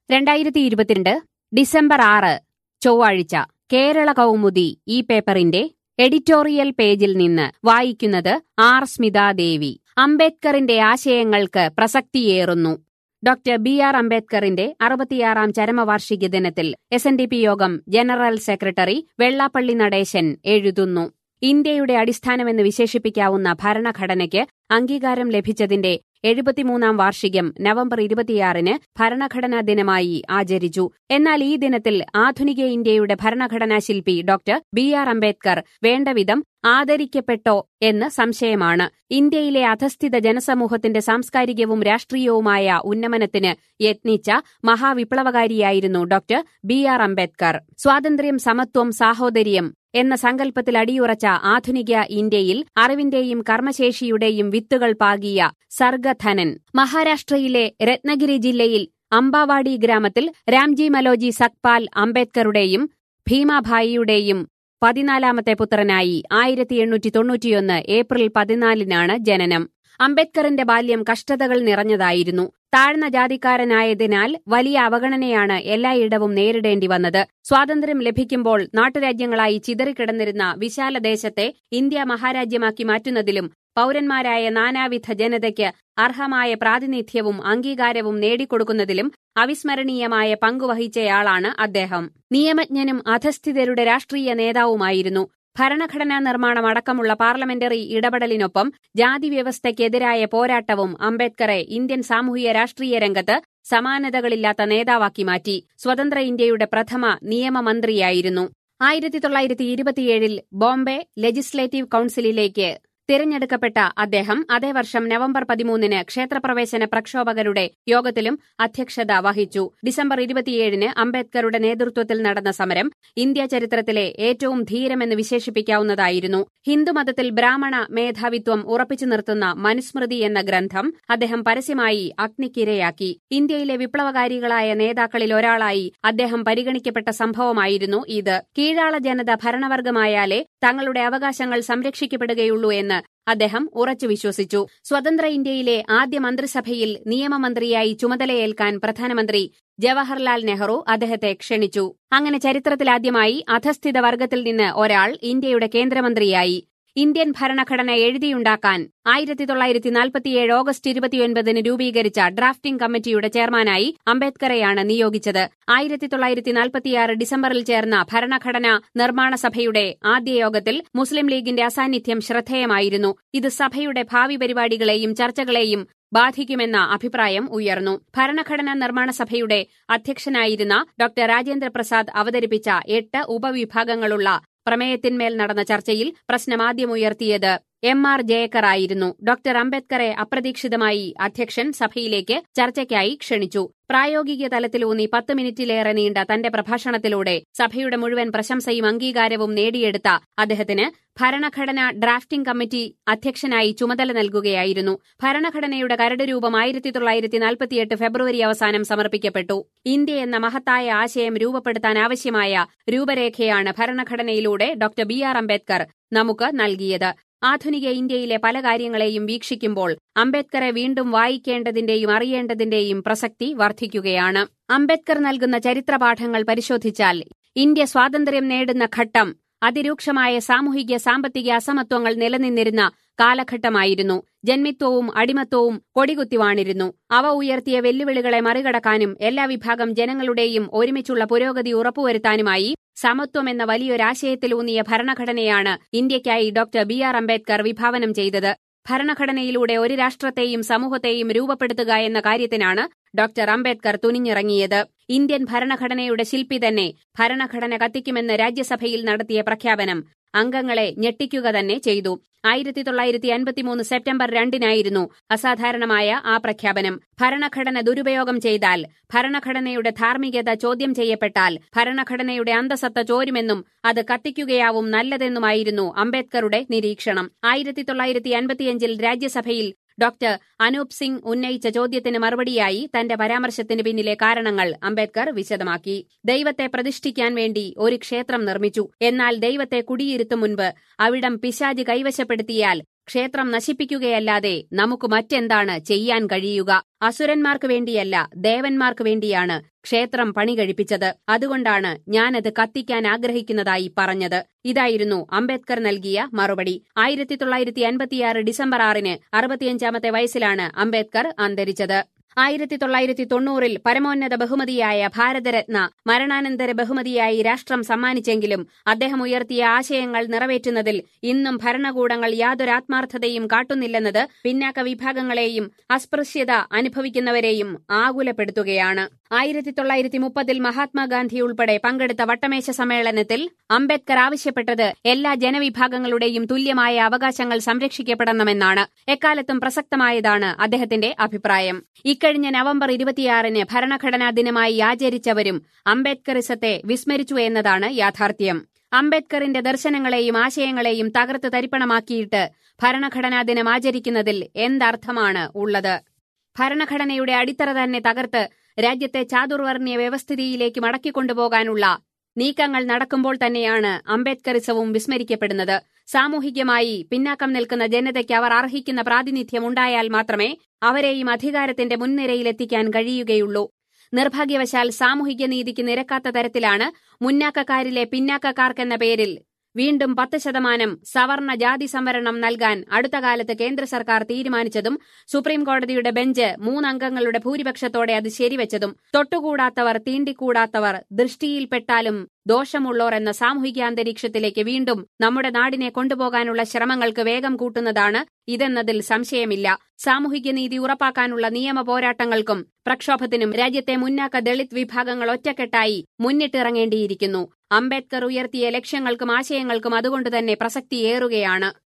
രണ്ടായിരത്തി ഇരുപത്തിരണ്ട് ഡിസംബർ ആറ് ചൊവ്വാഴ്ച കേരള കൗമുദി ഈ പേപ്പറിന്റെ എഡിറ്റോറിയൽ പേജിൽ നിന്ന് വായിക്കുന്നത് ആർ സ്മിതാദേവി അംബേദ്കറിന്റെ ആശയങ്ങൾക്ക് പ്രസക്തിയേറുന്നു ഡോക്ടർ ബി ആർ അംബേദ്കറിന്റെ അറുപത്തിയാറാം ചരമവാർഷിക ദിനത്തിൽ എസ് എൻ ഡി പി യോഗം ജനറൽ സെക്രട്ടറി വെള്ളാപ്പള്ളി നടേശൻ എഴുതുന്നു ഇന്ത്യയുടെ അടിസ്ഥാനമെന്ന് വിശേഷിപ്പിക്കാവുന്ന ഭരണഘടനയ്ക്ക് അംഗീകാരം ലഭിച്ചതിന്റെ എഴുപത്തിമൂന്നാം വാർഷികം നവംബർ ഇരുപത്തിയാറിന് ഭരണഘടനാ ദിനമായി ആചരിച്ചു എന്നാൽ ഈ ദിനത്തിൽ ആധുനിക ഇന്ത്യയുടെ ഭരണഘടനാ ശില്പി ഡോക്ടർ ബി ആർ അംബേദ്കർ വേണ്ടവിധം ആദരിക്കപ്പെട്ടോ എന്ന് സംശയമാണ് ഇന്ത്യയിലെ അധസ്ഥിത ജനസമൂഹത്തിന്റെ സാംസ്കാരികവും രാഷ്ട്രീയവുമായ ഉന്നമനത്തിന് യത്നിച്ച മഹാവിപ്ലവകാരിയായിരുന്നു ഡോക്ടർ ബി ആർ അംബേദ്കർ സ്വാതന്ത്ര്യം സമത്വം സാഹോദര്യം എന്ന സങ്കല്പത്തിൽ അടിയുറച്ച ആധുനിക ഇന്ത്യയിൽ അറിവിന്റെയും കർമ്മശേഷിയുടെയും വിത്തുകൾ പാകിയ സർഗധനൻ മഹാരാഷ്ട്രയിലെ രത്നഗിരി ജില്ലയിൽ അമ്പാവാടി ഗ്രാമത്തിൽ രാംജി മലോജി സക്പാൽ അംബേദ്കറുടെയും ഭീമാഭായിയുടെയും പതിനാലാമത്തെ പുത്രനായി ആയിരത്തി എണ്ണൂറ്റി തൊണ്ണൂറ്റിയൊന്ന് ഏപ്രിൽ പതിനാലിനാണ് ജനനം അംബേദ്കറിന്റെ ബാല്യം കഷ്ടതകൾ നിറഞ്ഞതായിരുന്നു താഴ്ന്ന ജാതിക്കാരനായതിനാൽ വലിയ അവഗണനയാണ് എല്ലായിടവും നേരിടേണ്ടി വന്നത് സ്വാതന്ത്ര്യം ലഭിക്കുമ്പോൾ നാട്ടുരാജ്യങ്ങളായി ചിതറിക്കിടന്നിരുന്ന വിശാല ദേശത്തെ ഇന്ത്യ മഹാരാജ്യമാക്കി മാറ്റുന്നതിലും പൌരന്മാരായ നാനാവിധ ജനതയ്ക്ക് അർഹമായ പ്രാതിനിധ്യവും അംഗീകാരവും നേടിക്കൊടുക്കുന്നതിലും അവിസ്മരണീയമായ പങ്കുവഹിച്ചയാളാണ് അദ്ദേഹം നിയമജ്ഞനും അധസ്ഥിതരുടെ രാഷ്ട്രീയ നേതാവുമായിരുന്നു ഭരണഘടനാ നിർമ്മാണം അടക്കമുള്ള പാർലമെന്ററി ഇടപെടലിനൊപ്പം ജാതി വ്യവസ്ഥയ്ക്കെതിരായ പോരാട്ടവും അംബേദ്കറെ ഇന്ത്യൻ സാമൂഹിക രാഷ്ട്രീയ രംഗത്ത് സമാനതകളില്ലാത്ത നേതാവാക്കി മാറ്റി സ്വതന്ത്ര ഇന്ത്യയുടെ പ്രഥമ നിയമമന്ത്രിയായിരുന്നു ആയിരത്തി തൊള്ളായിരത്തി ഇരുപത്തിയേഴിൽ ബോംബെ ലെജിസ്ലേറ്റീവ് കൌൺസിലിലേക്ക് തിരഞ്ഞെടുക്കപ്പെട്ട അദ്ദേഹം അതേ വർഷം നവംബർ പതിമൂന്നിന് ക്ഷേത്രപ്രവേശന പ്രക്ഷോഭകരുടെ യോഗത്തിലും അധ്യക്ഷത വഹിച്ചു ഡിസംബർ ഇരുപത്തിയേഴിന് അംബേദ്കറുടെ നേതൃത്വത്തിൽ നടന്ന സമരം ഇന്ത്യ ചരിത്രത്തിലെ ഏറ്റവും ധീരമെന്ന് വിശേഷിപ്പിക്കാവുന്നതായിരുന്നു ഹിന്ദുമതത്തിൽ ബ്രാഹ്മണ മേധാവിത്വം ഉറപ്പിച്ചു നിർത്തുന്ന മനുസ്മൃതി എന്ന ഗ്രന്ഥം അദ്ദേഹം പരസ്യമായി അഗ്നിക്കിരയാക്കി ഇന്ത്യയിലെ വിപ്ലവകാരികളായ നേതാക്കളിൽ ഒരാളായി അദ്ദേഹം പരിഗണിക്കപ്പെട്ട സംഭവമായിരുന്നു ഇത് കീഴാള ജനത ഭരണവർഗമായാലേ തങ്ങളുടെ അവകാശങ്ങൾ സംരക്ഷിക്കപ്പെടുകയുള്ളൂ എന്ന് അദ്ദേഹം ഉറച്ചു വിശ്വസിച്ചു സ്വതന്ത്ര ഇന്ത്യയിലെ ആദ്യ മന്ത്രിസഭയിൽ നിയമമന്ത്രിയായി ചുമതലയേൽക്കാൻ പ്രധാനമന്ത്രി ജവഹർലാൽ നെഹ്റു അദ്ദേഹത്തെ ക്ഷണിച്ചു അങ്ങനെ ചരിത്രത്തിലാദ്യമായി അധസ്ഥിത വർഗത്തിൽ നിന്ന് ഒരാൾ ഇന്ത്യയുടെ കേന്ദ്രമന്ത്രിയായി ഇന്ത്യൻ ഭരണഘടന എഴുതിയുണ്ടാക്കാൻ ആയിരത്തി തൊള്ളായിരത്തി നാൽപ്പത്തിയേഴ് ഓഗസ്റ്റ് ഇരുപത്തിയൊൻപതിന് രൂപീകരിച്ച ഡ്രാഫ്റ്റിംഗ് കമ്മിറ്റിയുടെ ചെയർമാനായി അംബേദ്കറെയാണ് നിയോഗിച്ചത് ആയിരത്തി തൊള്ളായിരത്തി നാൽപ്പത്തിയാറ് ഡിസംബറിൽ ചേർന്ന ഭരണഘടനാ നിർമ്മാണ സഭയുടെ ആദ്യ യോഗത്തിൽ മുസ്ലിം ലീഗിന്റെ അസാന്നിധ്യം ശ്രദ്ധേയമായിരുന്നു ഇത് സഭയുടെ ഭാവി പരിപാടികളെയും ചർച്ചകളെയും ബാധിക്കുമെന്ന അഭിപ്രായം ഉയർന്നു ഭരണഘടനാ നിർമ്മാണ സഭയുടെ അധ്യക്ഷനായിരുന്ന ഡോക്ടർ രാജേന്ദ്ര പ്രസാദ് അവതരിപ്പിച്ച എട്ട് ഉപവിഭാഗങ്ങളുള്ള പ്രമേയത്തിന്മേൽ നടന്ന ചർച്ചയിൽ പ്രശ്നമാദ്യമുയർത്തിയത് എം ആർ ജയക്കർ ആയിരുന്നു ഡോക്ടർ അംബേദ്കറെ അപ്രതീക്ഷിതമായി അധ്യക്ഷൻ സഭയിലേക്ക് ചർച്ചയ്ക്കായി ക്ഷണിച്ചു പ്രായോഗിക തലത്തിലൂന്നി പത്ത് മിനിറ്റിലേറെ നീണ്ട തന്റെ പ്രഭാഷണത്തിലൂടെ സഭയുടെ മുഴുവൻ പ്രശംസയും അംഗീകാരവും നേടിയെടുത്ത അദ്ദേഹത്തിന് ഭരണഘടന ഡ്രാഫ്റ്റിംഗ് കമ്മിറ്റി അധ്യക്ഷനായി ചുമതല നൽകുകയായിരുന്നു ഭരണഘടനയുടെ കരട് രൂപം ആയിരത്തി തൊള്ളായിരത്തി നാൽപ്പത്തിയെട്ട് ഫെബ്രുവരി അവസാനം സമർപ്പിക്കപ്പെട്ടു ഇന്ത്യ എന്ന മഹത്തായ ആശയം രൂപപ്പെടുത്താൻ ആവശ്യമായ രൂപരേഖയാണ് ഭരണഘടനയിലൂടെ ഡോക്ടർ ബി ആർ അംബേദ്കർ നമുക്ക് നൽകിയത് ആധുനിക ഇന്ത്യയിലെ പല കാര്യങ്ങളെയും വീക്ഷിക്കുമ്പോൾ അംബേദ്കറെ വീണ്ടും വായിക്കേണ്ടതിന്റെയും അറിയേണ്ടതിന്റെയും പ്രസക്തി വർദ്ധിക്കുകയാണ് അംബേദ്കർ നൽകുന്ന ചരിത്രപാഠങ്ങൾ പരിശോധിച്ചാൽ ഇന്ത്യ സ്വാതന്ത്ര്യം നേടുന്ന ഘട്ടം അതിരൂക്ഷമായ സാമൂഹിക സാമ്പത്തിക അസമത്വങ്ങൾ നിലനിന്നിരുന്ന കാലഘട്ടമായിരുന്നു ജന്മിത്വവും അടിമത്വവും കൊടികുത്തിവാണിരുന്നു അവ ഉയർത്തിയ വെല്ലുവിളികളെ മറികടക്കാനും എല്ലാ വിഭാഗം ജനങ്ങളുടെയും ഒരുമിച്ചുള്ള പുരോഗതി ഉറപ്പുവരുത്താനുമായി സമത്വം എന്ന വലിയൊരാശയത്തിലൂന്നിയ ഭരണഘടനയാണ് ഇന്ത്യയ്ക്കായി ഡോക്ടർ ബി ആർ അംബേദ്കർ വിഭാവനം ചെയ്തത് ഭരണഘടനയിലൂടെ ഒരു രാഷ്ട്രത്തെയും സമൂഹത്തെയും രൂപപ്പെടുത്തുക എന്ന കാര്യത്തിനാണ് ഡോക്ടർ അംബേദ്കർ തുനിഞ്ഞിറങ്ങിയത് ഇന്ത്യൻ ഭരണഘടനയുടെ ശില്പി തന്നെ ഭരണഘടന കത്തിക്കുമെന്ന് രാജ്യസഭയിൽ നടത്തിയ പ്രഖ്യാപനം അംഗങ്ങളെ ഞെട്ടിക്കുക തന്നെ ചെയ്തു ആയിരത്തി തൊള്ളായിരത്തി അൻപത്തിമൂന്ന് സെപ്റ്റംബർ രണ്ടിനായിരുന്നു അസാധാരണമായ ആ പ്രഖ്യാപനം ഭരണഘടന ദുരുപയോഗം ചെയ്താൽ ഭരണഘടനയുടെ ധാർമ്മികത ചോദ്യം ചെയ്യപ്പെട്ടാൽ ഭരണഘടനയുടെ അന്തസത്ത ചോരുമെന്നും അത് കത്തിക്കുകയാവും നല്ലതെന്നുമായിരുന്നു അംബേദ്കറുടെ നിരീക്ഷണം ആയിരത്തി തൊള്ളായിരത്തി അൻപത്തിയഞ്ചിൽ രാജ്യസഭയിൽ ഡോക്ടർ അനൂപ് സിംഗ് ഉന്നയിച്ച ചോദ്യത്തിന് മറുപടിയായി തന്റെ പരാമർശത്തിന് പിന്നിലെ കാരണങ്ങൾ അംബേദ്കർ വിശദമാക്കി ദൈവത്തെ പ്രതിഷ്ഠിക്കാൻ വേണ്ടി ഒരു ക്ഷേത്രം നിർമ്മിച്ചു എന്നാൽ ദൈവത്തെ കുടിയിരുത്തും മുൻപ് അവിടം പിശാജ് കൈവശപ്പെടുത്തിയാൽ ക്ഷേത്രം നശിപ്പിക്കുകയല്ലാതെ നമുക്ക് മറ്റെന്താണ് ചെയ്യാൻ കഴിയുക അസുരന്മാർക്ക് വേണ്ടിയല്ല ദേവന്മാർക്ക് വേണ്ടിയാണ് ക്ഷേത്രം പണി കഴിപ്പിച്ചത് അതുകൊണ്ടാണ് ഞാനത് കത്തിക്കാൻ ആഗ്രഹിക്കുന്നതായി പറഞ്ഞത് ഇതായിരുന്നു അംബേദ്കർ നൽകിയ മറുപടി ആയിരത്തി തൊള്ളായിരത്തി അൻപത്തിയാറ് ഡിസംബർ ആറിന് അറുപത്തിയഞ്ചാമത്തെ വയസ്സിലാണ് അംബേദ്കർ അന്തരിച്ചത് ആയിരത്തി തൊള്ളായിരത്തി തൊണ്ണൂറിൽ പരമോന്നത ബഹുമതിയായ ഭാരതരത്ന മരണാനന്തര ബഹുമതിയായി രാഷ്ട്രം സമ്മാനിച്ചെങ്കിലും അദ്ദേഹം ഉയർത്തിയ ആശയങ്ങൾ നിറവേറ്റുന്നതിൽ ഇന്നും ഭരണകൂടങ്ങൾ യാതൊരു ആത്മാർത്ഥതയും കാട്ടുന്നില്ലെന്നത് പിന്നാക്ക വിഭാഗങ്ങളെയും അസ്പൃശ്യത അനുഭവിക്കുന്നവരെയും ആകുലപ്പെടുത്തുകയാണ് ആയിരത്തി തൊള്ളായിരത്തി മുപ്പതിൽ മഹാത്മാഗാന്ധി ഉൾപ്പെടെ പങ്കെടുത്ത വട്ടമേശ സമ്മേളനത്തിൽ അംബേദ്കർ ആവശ്യപ്പെട്ടത് എല്ലാ ജനവിഭാഗങ്ങളുടെയും തുല്യമായ അവകാശങ്ങൾ സംരക്ഷിക്കപ്പെടണമെന്നാണ് എക്കാലത്തും പ്രസക്തമായതാണ് അദ്ദേഹത്തിന്റെ അഭിപ്രായം ഇക്കഴിഞ്ഞ നവംബർ ഇരുപത്തിയാറിന് ഭരണഘടനാ ദിനമായി ആചരിച്ചവരും അംബേദ്കറിസത്തെ വിസ്മരിച്ചു എന്നതാണ് യാഥാർത്ഥ്യം അംബേദ്കറിന്റെ ദർശനങ്ങളെയും ആശയങ്ങളെയും തകർത്ത് തരിപ്പണമാക്കിയിട്ട് ഭരണഘടനാ ദിനം ആചരിക്കുന്നതിൽ എന്തർത്ഥമാണ് ഉള്ളത് ഭരണഘടനയുടെ അടിത്തറ തന്നെ തകർത്ത് രാജ്യത്തെ ചാതുർവർണ്ണയ വ്യവസ്ഥിതിയിലേക്ക് മടക്കിക്കൊണ്ടുപോകാനുള്ള നീക്കങ്ങൾ നടക്കുമ്പോൾ തന്നെയാണ് അംബേദ്കറിസവും വിസ്മരിക്കപ്പെടുന്നത് സാമൂഹികമായി പിന്നാക്കം നിൽക്കുന്ന ജനതയ്ക്ക് അവർ അർഹിക്കുന്ന പ്രാതിനിധ്യം ഉണ്ടായാൽ മാത്രമേ അവരെയും അധികാരത്തിന്റെ മുൻനിരയിലെത്തിക്കാൻ കഴിയുകയുള്ളൂ നിർഭാഗ്യവശാൽ സാമൂഹിക നീതിക്ക് നിരക്കാത്ത തരത്തിലാണ് മുന്നാക്കക്കാരിലെ പിന്നാക്കക്കാർക്കെന്ന പേരിൽ വീണ്ടും പത്ത് ശതമാനം സവർണ ജാതി സംവരണം നൽകാൻ അടുത്ത കാലത്ത് കേന്ദ്ര സർക്കാർ തീരുമാനിച്ചതും സുപ്രീംകോടതിയുടെ ബെഞ്ച് മൂന്നംഗങ്ങളുടെ ഭൂരിപക്ഷത്തോടെ അത് ശരിവച്ചതും തൊട്ടുകൂടാത്തവർ തീണ്ടിക്കൂടാത്തവർ ദൃഷ്ടിയിൽപ്പെട്ടാലും ദോഷമുള്ളോർ എന്ന സാമൂഹിക അന്തരീക്ഷത്തിലേക്ക് വീണ്ടും നമ്മുടെ നാടിനെ കൊണ്ടുപോകാനുള്ള ശ്രമങ്ങൾക്ക് വേഗം കൂട്ടുന്നതാണ് ഇതെന്നതിൽ സംശയമില്ല സാമൂഹിക നീതി ഉറപ്പാക്കാനുള്ള നിയമ പോരാട്ടങ്ങൾക്കും പ്രക്ഷോഭത്തിനും രാജ്യത്തെ മുന്നാക്ക ദളിത് വിഭാഗങ്ങൾ ഒറ്റക്കെട്ടായി മുന്നിട്ടിറങ്ങേണ്ടിയിരിക്കുന്നു അംബേദ്കർ ഉയർത്തിയ ലക്ഷ്യങ്ങൾക്കും ആശയങ്ങൾക്കും അതുകൊണ്ടുതന്നെ പ്രസക്തിയേറുകയാണ്